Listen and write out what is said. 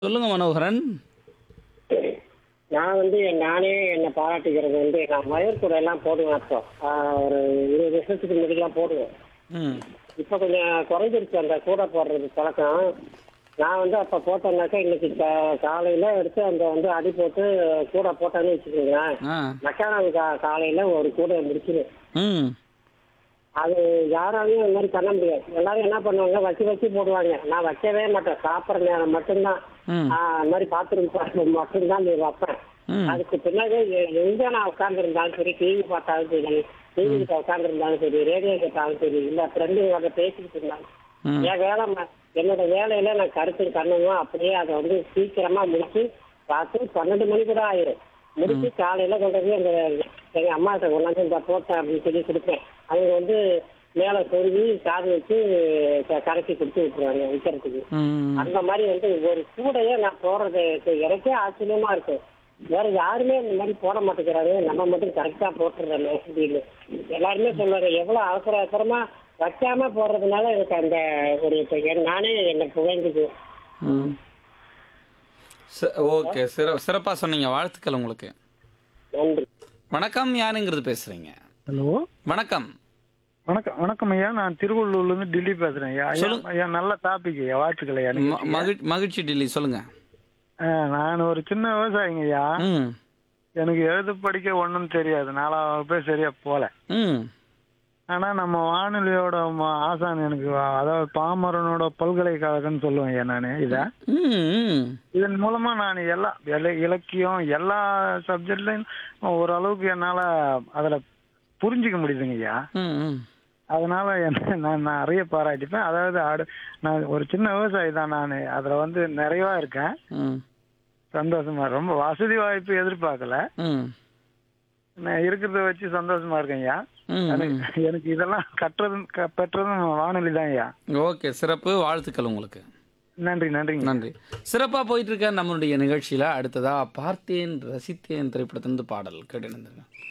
சொல்லுங்க மனோகரன் நான் வந்து நானே என்னை பாராட்டிக்கிறது வந்து நான் மயிர் கூட எல்லாம் போடுவேன் அப்போ ஆஹ் ஒரு இருபது வருஷத்துக்கு முன்னாடிலாம் போடுவேன் ம் இப்போ கொஞ்சம் குறைஞ்சிருச்சு அந்த கூட போடுறது பழக்கம் நான் வந்து அப்போ போட்டேன்னாக்கா இன்னைக்கு கா காலையில் எடுத்து அந்த வந்து அடி போட்டு கூட போட்டேன்னு வச்சுக்கோங்களேன் ஆ மக்கானம் கா காலையில் ஒரு கூட முடிச்சிடும் ம் அது யாராலையும் இந்த மாதிரி பண்ண முடியாது எல்லாரும் என்ன பண்ணுவாங்க வச்சு வச்சு போடுவாங்க நான் வைக்கவே மாட்டேன் சாப்பிட்ற நேரம் மட்டும்தான் ம் ஆஹ் இந்த மாதிரி பாத்ரூம் மட்டும்தான் நீ வைப்பேன் ம் அதுக்கு பின்னாடி எ- எங்க நான் உட்கார்ந்துருந்தாலும் சரி டிவி பார்த்தாலும் சரி டிவி கிட்ட உட்கார்ந்துருந்தாலும் சரி ரேடியோ கேட்டாலும் சரி இல்ல ஃப்ரெண்டு அதை பேசிக்கிட்டு இருந்தாலும் ம் என் வேலை ம- என்னோட வேலையில நான் கருத்து கண்ணுமோ அப்படியே அதை வந்து சீக்கிரமா முடிச்சு பார்த்து பன்னெண்டு மணி கூட ஆயிரும் முடிச்சு காலையில கொண்டு போய் அந்த எங்க அம்மாட்ட கொண்டாந்து இந்த போட்டேன் அப்படின்னு சொல்லி கொடுப்பேன் அவங்க வந்து மேலே சொருகி காது வச்சு க- கரைச்சி கொடுத்து விட்டுருவாங்க விற்கிறதுக்கு ம் அந்த மாதிரி வந்து ஒரு கூடையே நான் போடுறது இப்ப எனக்கே ஆச்சரியமா இருக்கு வேற யாருமே இந்த மாதிரி போட மாட்டேங்கிறாரு நம்ம மட்டும் கரெக்டா போட்டுறோம் அப்படின்னு எல்லாருமே சொல்லுவாங்க எவ்வளவு அவசர அவசரமா வைக்காம போடுறதுனால எனக்கு அந்த ஒரு இப்ப என் நானே என்னை புகழ்ந்துக்கு ம் ச- ஓகே சிற சிறப்பாக சொன்னீங்க வாழ்த்துக்கள் உங்களுக்கு நன்றி வணக்கம் யாருங்கிறது பேசுறீங்க ஹலோ வணக்கம் வணக்கம் வணக்கம் ஐயா நான் திருவள்ளூர்ல இருந்து டெல்லி பேசுறேன் ஐயா ஐயா, சொல்லுங்க. ஐயா நல்ல டாபிக் ஐயா வாழ்த்துக்கள் ஐயா ம- நீங்க. மகிழ் மகிழ்ச்சி டில்லி சொல்லுங்க ஆ, நான் ஒரு சின்ன விவசாயிங்க ஐயா ம் எனக்கு எழுத படிக்க ஒன்றும் தெரியாது நாலாவது வகுப்பே சரியா போல ம் ஆனா நம்ம வானொலியோட ம- ஆசான் எனக்கு வ- அதாவது பாமரனோட பல்கலைக்கழகம்னு சொல்லுவேன் ஐயா நான் இத ம் ம் இதன் மூலமா நான் எல்லா இல- இலக்கியம் எல்லா சப்ஜெக்ட்லயும் ஓரளவுக்கு என்னால அதுல புரிஞ்சுக்க முடியுதுங்க ஐயா ம் ம் அதனால என்ன நான் நான் நிறைய பாராட்டிப்பேன் அதாவது அடு நான் ஒரு சின்ன விவசாயி தான் நான் அதுல வந்து நிறைவா இருக்கேன் ம் சந்தோஷமா ரொம்ப வசதி வாய்ப்பு எதிர்பார்க்கல ம் நான் இருக்கிறத வச்சு சந்தோஷமா இருக்கேன் ஐயா ம் ம். எனக்கு எனக்கு இதெல்லாம் கட்டுறதும் க- பெற்றதும் வானொலி தான் ஐயா ஓகே சிறப்பு வாழ்த்துக்கள் உங்களுக்கு நன்றி நன்றிங்க நன்றி சிறப்பாக போயிட்டு இருக்க நம்மளுடைய நிகழ்ச்சியில் அடுத்ததா பார்த்தேன் ரசித்தேன் திரைப்படத்திலிருந்து பாடல் கேட்டு